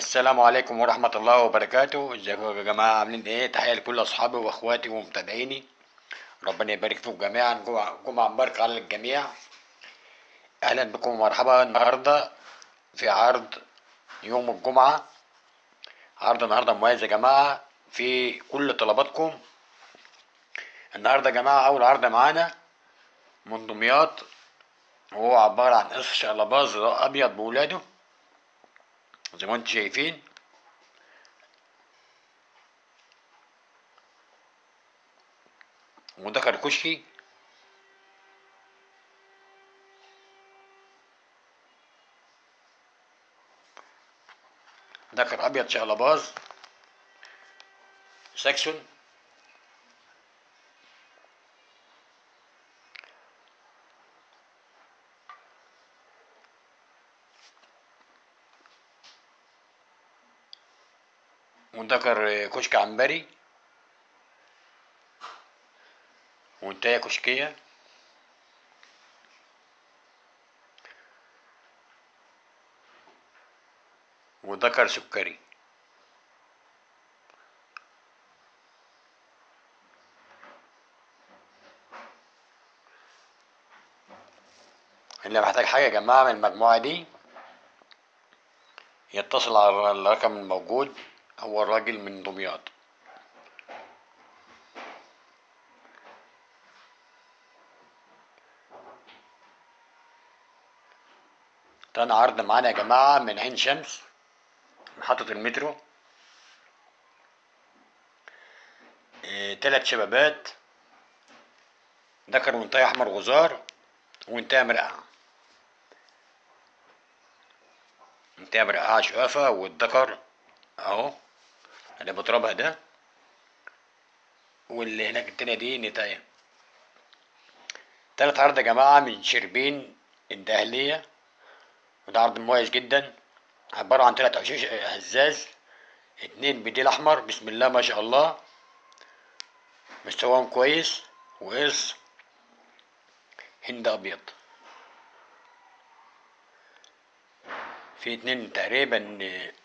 السلام عليكم ورحمة الله وبركاته ازيكم يا جماعة عاملين ايه تحية لكل اصحابي واخواتي ومتابعيني ربنا يبارك فيكم جميعا جمعة جمعة مباركة على الجميع اهلا بكم ومرحبا النهاردة في عرض يوم الجمعة عرض النهاردة مميز يا جماعة في كل طلباتكم النهاردة يا جماعة أول عرض معانا من دمياط وهو عبارة عن قصر شقلباز أبيض بولاده زي ما انتم شايفين وده كركشي ذكر ابيض شقلباز ساكسون وذكر كشك عنبري وانتهى كشكية وذكر سكري اللي محتاج حاجة يا جماعة من المجموعة دي يتصل على الرقم الموجود هو الراجل من دمياط تاني عرض معانا يا جماعة من عين شمس محطة المترو إيه تلات شبابات ذكر وانتهى أحمر غزار وانتهى مرقعة انتهى مرقعة شقافة والذكر اهو اللي بضربها ده واللي هناك التانية دي نتاية تالت عرض يا جماعة من شربين الدهلية وده عرض مميز جدا عبارة عن تلات عشوش هزاز اتنين بديل أحمر بسم الله ما شاء الله مستواهم كويس وقرص هند أبيض في اتنين تقريبا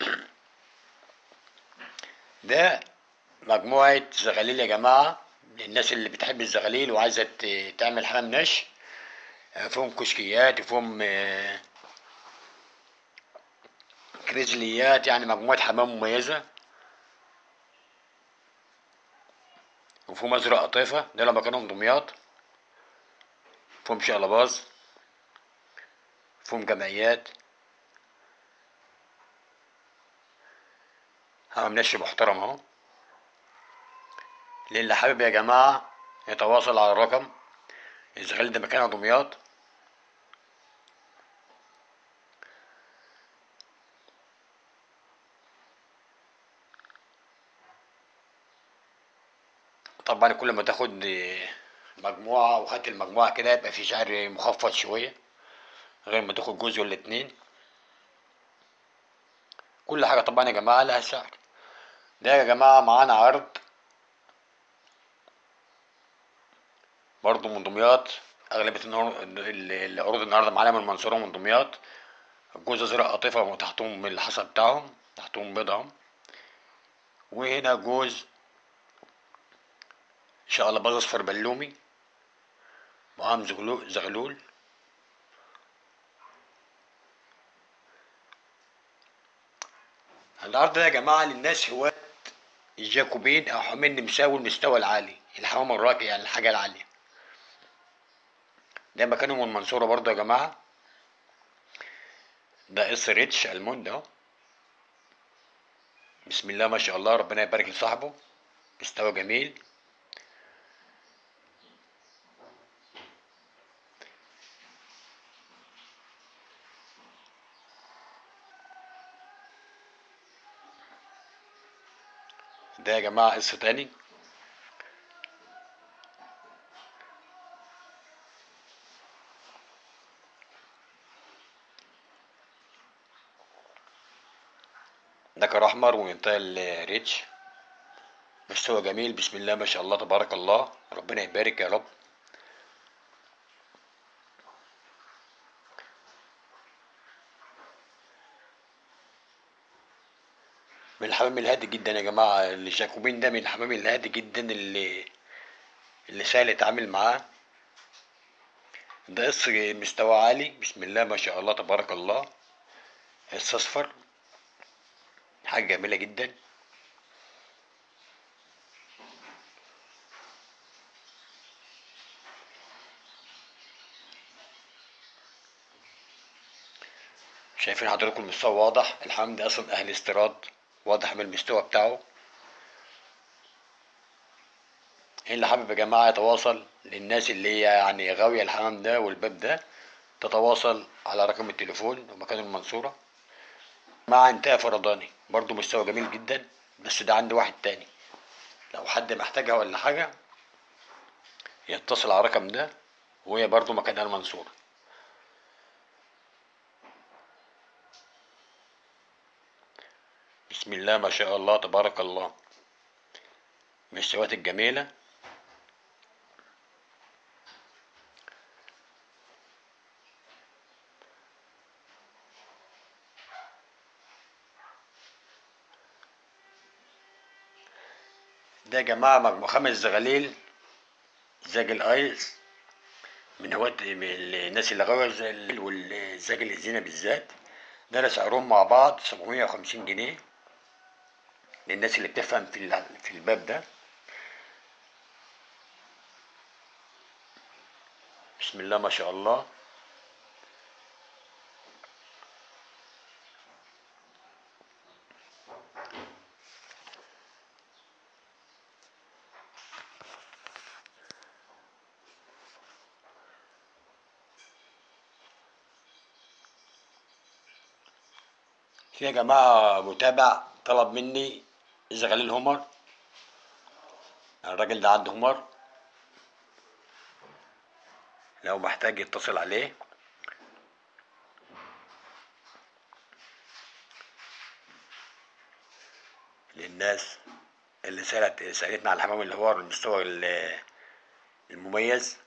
ده مجموعة زغاليل يا جماعة للناس اللي بتحب الزغاليل وعايزة تعمل حمام نش فيهم كشكيات وفيهم كريزليات يعني مجموعة حمام مميزة وفيهم أزرق قطيفة ده لما كانوا دمياط فيهم شقلباز فيهم جمعيات حمام نش محترم اهو للي حابب يا جماعة يتواصل على الرقم الزغال ده مكانها دمياط طبعا كل ما تاخد مجموعة وخدت المجموعة كده يبقى في سعر مخفض شوية غير ما تاخد جزء ولا اتنين كل حاجة طبعا يا جماعة لها سعر ده يا جماعة معانا عرض برضو من دمياط أغلبية العروض النهاردة معانا من المنصورة ومن دمياط الجوز أزرق قطيفة وتحتهم الحصى بتاعهم تحتهم بيضهم وهنا جوز إن شاء الله باز أصفر بلومي معاهم زغلول العرض ده يا جماعة للناس هواة الجاكوبين أو حمام نمساوي المستوى العالي الحمام الراقي يعني الحاجة العالية ده مكانه من المنصورة برضه يا جماعة ده قص ريتش الموند اهو بسم الله ما شاء الله ربنا يبارك لصاحبه مستوى جميل ده يا جماعة قصة تاني ده كان أحمر وينتهي الريتش مستوى جميل بسم الله ما شاء الله تبارك الله ربنا يبارك يا رب الحمام الهادي جدا يا جماعة الجاكوبين ده من الحمام الهادي جدا اللي اللي سهل يتعامل معاه ده قصر مستوى عالي بسم الله ما شاء الله تبارك الله قص اصفر حاجة جميلة جدا شايفين حضراتكم المستوى واضح الحمام ده اصلا اهل استيراد واضح من المستوى بتاعه اللي حابب يا جماعة يتواصل للناس اللي هي يعني غاوية الحمام ده والباب ده تتواصل على رقم التليفون ومكان المنصورة مع انتهى فرداني برضو مستوى جميل جدا بس ده عند واحد تاني لو حد محتاجها ولا حاجة يتصل على الرقم ده وهي برضو مكانها المنصورة بسم الله ما شاء الله تبارك الله مستويات الجميلة ده يا جماعة مجموعة خمس زغاليل زاجل ايس من هواة من الناس اللي غاوية الزغاليل والزاجل الزينة بالذات ده سعرهم مع بعض سبعمية وخمسين جنيه للناس اللي بتفهم في ال- في الباب ده بسم الله ما شاء الله في يا جماعة متابع طلب مني زغاليل همر الراجل ده عنده همر لو محتاج يتصل عليه للناس اللي سألت سألتنا على الحمام اللي هو المستوى ال- المميز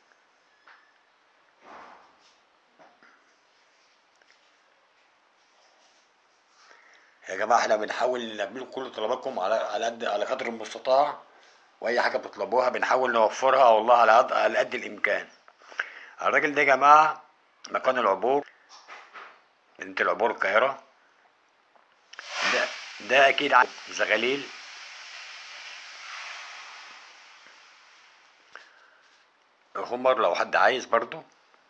يا جماعة احنا بنحاول نعمل كل طلباتكم على على قد على قدر المستطاع وأي حاجة بتطلبوها بنحاول نوفرها والله على قد على قد الإمكان الراجل ده يا جماعة مكان العبور بنت العبور القاهرة ده ده أكيد عن زغاليل همر لو حد عايز برضو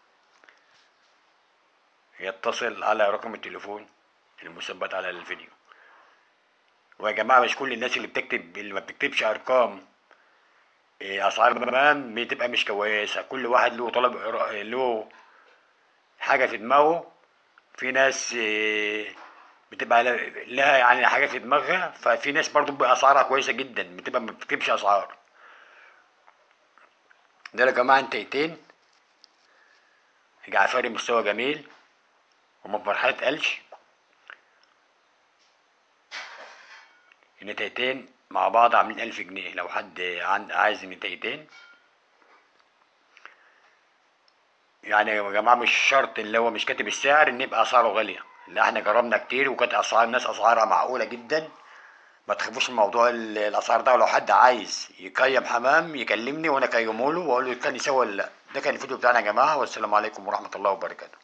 يتصل على رقم التليفون المثبت على الفيديو ويا جماعة مش كل الناس اللي بتكتب اللي ما بتكتبش أرقام إيه، أسعار تمام بتبقى مش كويسة كل واحد له طلب له حاجة في دماغه في ناس إيه، بتبقى لها يعني حاجة في دماغها ففي ناس برضو بتبقى أسعارها كويسة جدا بتبقى ما بتكتبش أسعار ده يا جماعة انتيتين جعفري مستوى جميل ومن مرحلة قلش النتايتين مع بعض عاملين ألف جنيه لو حد عند عايز النتايتين يعني يا جماعة مش شرط اللي هو مش كاتب السعر إن يبقى أسعاره غالية لا احنا جربنا كتير وكانت أسعار الناس أسعارها معقولة جدا ما تخافوش من موضوع ال- الأسعار ده ولو حد عايز يقيم حمام يكلمني وأنا أقيمه له وأقول له كان يسوي ولا لأ ده كان الفيديو بتاعنا يا جماعة والسلام عليكم ورحمة الله وبركاته